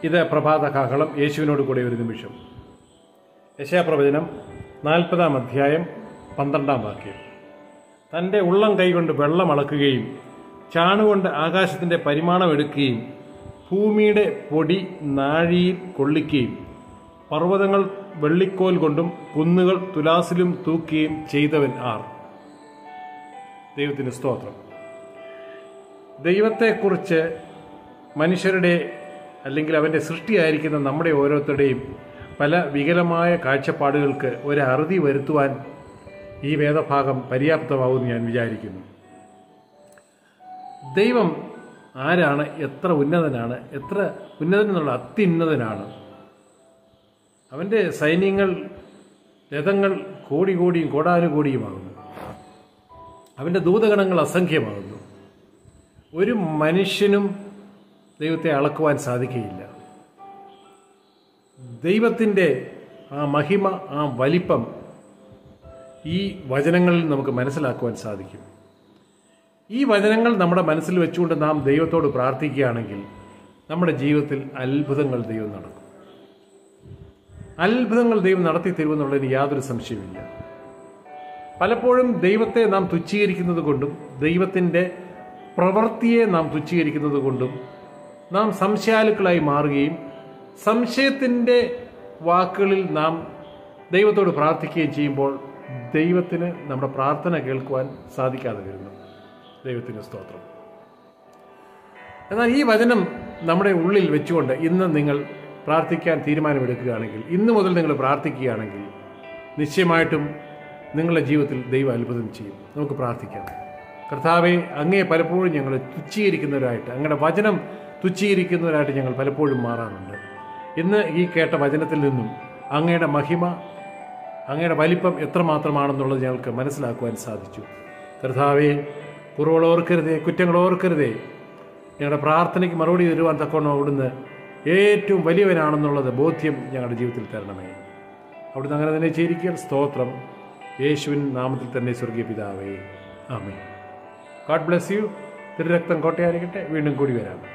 ഇത് പ്രഭാത കാഹളം യേശുവിനോട് കൂടെ ഒരു നിമിഷം യശയാപ്രവചനം നാൽപ്പതാം അധ്യായം പന്ത്രണ്ടാം വാക്യം തൻ്റെ ഉള്ളം കൈകൊണ്ട് വെള്ളം അളക്കുകയും ചാണുകൊണ്ട് ആകാശത്തിൻ്റെ പരിമാണം എടുക്കുകയും ഭൂമിയുടെ പൊടി നാഴിയിൽ കൊള്ളിക്കുകയും പർവ്വതങ്ങൾ വെള്ളിക്കോൽ കൊണ്ടും കുന്നുകൾ തുലാസിലും തൂക്കുകയും ചെയ്തവൻ ആർ ദൈവത്തിന് സ്തോത്രം ദൈവത്തെക്കുറിച്ച് മനുഷ്യരുടെ അല്ലെങ്കിൽ അവൻ്റെ സൃഷ്ടിയായിരിക്കുന്ന നമ്മുടെ ഓരോരുത്തരുടെയും പല വികലമായ കാഴ്ചപ്പാടുകൾക്ക് ഒരു അറുതി വരുത്തുവാൻ ഈ വേദഭാഗം പര്യാപ്തമാവുമെന്ന് ഞാൻ വിചാരിക്കുന്നു ദൈവം ആരാണ് എത്ര ഉന്നതനാണ് എത്ര ഉന്നതൻ എന്നുള്ള അത്യുന്നതനാണ് അവൻ്റെ സൈന്യങ്ങൾ രഥങ്ങൾ കോടി കോടിയും കോടാനുകോടിയുമാകുന്നു അവൻ്റെ ദൂതഗണങ്ങൾ അസംഖ്യമാകുന്നു ഒരു മനുഷ്യനും ദൈവത്തെ അളക്കുവാൻ സാധിക്കുകയില്ല ദൈവത്തിൻ്റെ ആ മഹിമ ആ വലിപ്പം ഈ വചനങ്ങളിൽ നമുക്ക് മനസ്സിലാക്കുവാൻ സാധിക്കും ഈ വചനങ്ങൾ നമ്മുടെ മനസ്സിൽ വെച്ചുകൊണ്ട് നാം ദൈവത്തോട് പ്രാർത്ഥിക്കുകയാണെങ്കിൽ നമ്മുടെ ജീവിതത്തിൽ അത്ഭുതങ്ങൾ ദൈവം നടക്കും അത്ഭുതങ്ങൾ ദൈവം നടത്തി തരുമെന്നുള്ളതിന് യാതൊരു സംശയമില്ല പലപ്പോഴും ദൈവത്തെ നാം തുച്ഛീകരിക്കുന്നത് കൊണ്ടും ദൈവത്തിൻ്റെ പ്രവൃത്തിയെ നാം തുച്ഛീകരിക്കുന്നത് കൊണ്ടും നാം സംശയാലുക്കളായി മാറുകയും സംശയത്തിൻ്റെ വാക്കുകളിൽ നാം ദൈവത്തോട് പ്രാർത്ഥിക്കുകയും ചെയ്യുമ്പോൾ ദൈവത്തിന് നമ്മുടെ പ്രാർത്ഥന കേൾക്കുവാൻ സാധിക്കാതെ വരുന്നു ദൈവത്തിന് സ്തോത്രം എന്നാൽ ഈ വചനം നമ്മുടെ ഉള്ളിൽ വെച്ചുകൊണ്ട് ഇന്ന് നിങ്ങൾ പ്രാർത്ഥിക്കാൻ തീരുമാനമെടുക്കുകയാണെങ്കിൽ ഇന്ന് മുതൽ നിങ്ങൾ പ്രാർത്ഥിക്കുകയാണെങ്കിൽ നിശ്ചയമായിട്ടും നിങ്ങളുടെ ജീവിതത്തിൽ ദൈവം അത്ഭുതം ചെയ്യും നമുക്ക് പ്രാർത്ഥിക്കാം കർത്താവെ അങ്ങേ പലപ്പോഴും ഞങ്ങൾ തുച്ഛീകരിക്കുന്നവരായിട്ട് അങ്ങയുടെ വചനം തുച്ഛീകരിക്കുന്നവരായിട്ട് ഞങ്ങൾ പലപ്പോഴും മാറാറുണ്ട് ഇന്ന് ഈ കേട്ട വചനത്തിൽ നിന്നും അങ്ങയുടെ മഹിമ അങ്ങയുടെ വലിപ്പം എത്രമാത്രമാണെന്നുള്ളത് ഞങ്ങൾക്ക് മനസ്സിലാക്കുവാൻ സാധിച്ചു കർത്താവെ കുറവുകൾ ഓർക്കരുതേ കുറ്റങ്ങൾ ഓർക്കരുതേ ഞങ്ങളുടെ പ്രാർത്ഥനയ്ക്ക് മറുപടി തരുവാൻ തക്കവണ്ണം അവിടുന്ന് ഏറ്റവും വലിയവനാണെന്നുള്ളത് ബോധ്യം ഞങ്ങളുടെ ജീവിതത്തിൽ തരണമേ അവിടുന്ന് അങ്ങനെ തന്നെ ചെയ്തിരിക്കുക സ്തോത്രം യേശുവിൻ നാമത്തിൽ തന്നെ സ്വർഗീയ പിതാവേ ആമേ ഗോഡ് ബ്ലെസ് യു തിരുരക്തം കോട്ടയായിരിക്കട്ടെ വീണ്ടും കൂടി വരാം